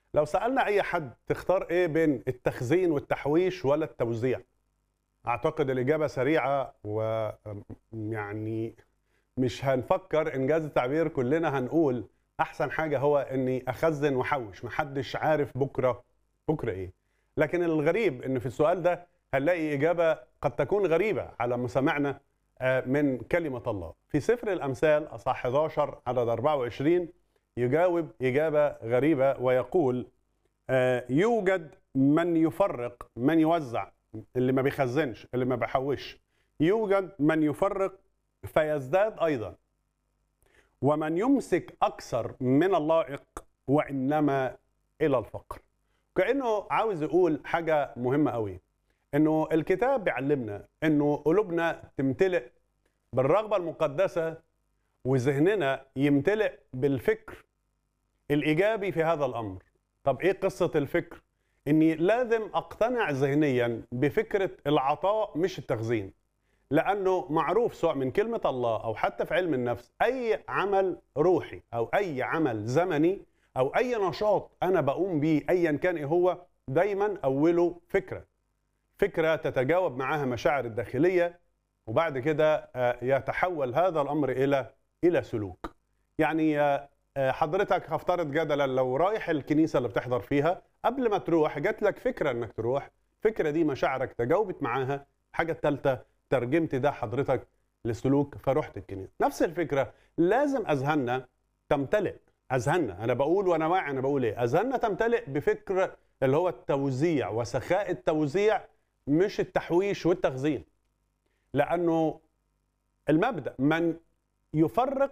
لو سالنا اي حد تختار ايه بين التخزين والتحويش ولا التوزيع اعتقد الاجابه سريعه ويعني مش هنفكر انجاز التعبير كلنا هنقول احسن حاجه هو اني اخزن واحوش محدش عارف بكره بكره ايه لكن الغريب ان في السؤال ده هنلاقي اجابه قد تكون غريبه على مسامعنا آه، من كلمه الله في سفر الامثال اصحاح 11 عدد 24 يجاوب اجابه غريبه ويقول آه، يوجد من يفرق من يوزع اللي ما بيخزنش اللي ما بيحوش يوجد من يفرق فيزداد ايضا ومن يمسك اكثر من اللائق وانما الى الفقر كانه عاوز يقول حاجه مهمه قوي انه الكتاب بيعلمنا انه قلوبنا تمتلئ بالرغبه المقدسه وذهننا يمتلئ بالفكر الايجابي في هذا الامر طب ايه قصه الفكر اني لازم اقتنع ذهنيا بفكره العطاء مش التخزين لانه معروف سواء من كلمه الله او حتى في علم النفس اي عمل روحي او اي عمل زمني او اي نشاط انا بقوم بيه ايا كان ايه هو دايما اوله فكره فكره تتجاوب معاها مشاعر الداخليه وبعد كده آه، يتحول هذا الامر الى الى سلوك يعني آه، آه، حضرتك هفترض جدلا لو رايح الكنيسه اللي بتحضر فيها قبل ما تروح جات لك فكره انك تروح الفكره دي مشاعرك تجاوبت معاها الحاجه الثالثه ترجمت ده حضرتك لسلوك فرحت الكنيسه نفس الفكره لازم اذهاننا تمتلئ اذهاننا انا بقول وانا واعي انا بقول ايه اذهاننا تمتلئ بفكر اللي هو التوزيع وسخاء التوزيع مش التحويش والتخزين لانه المبدا من يفرق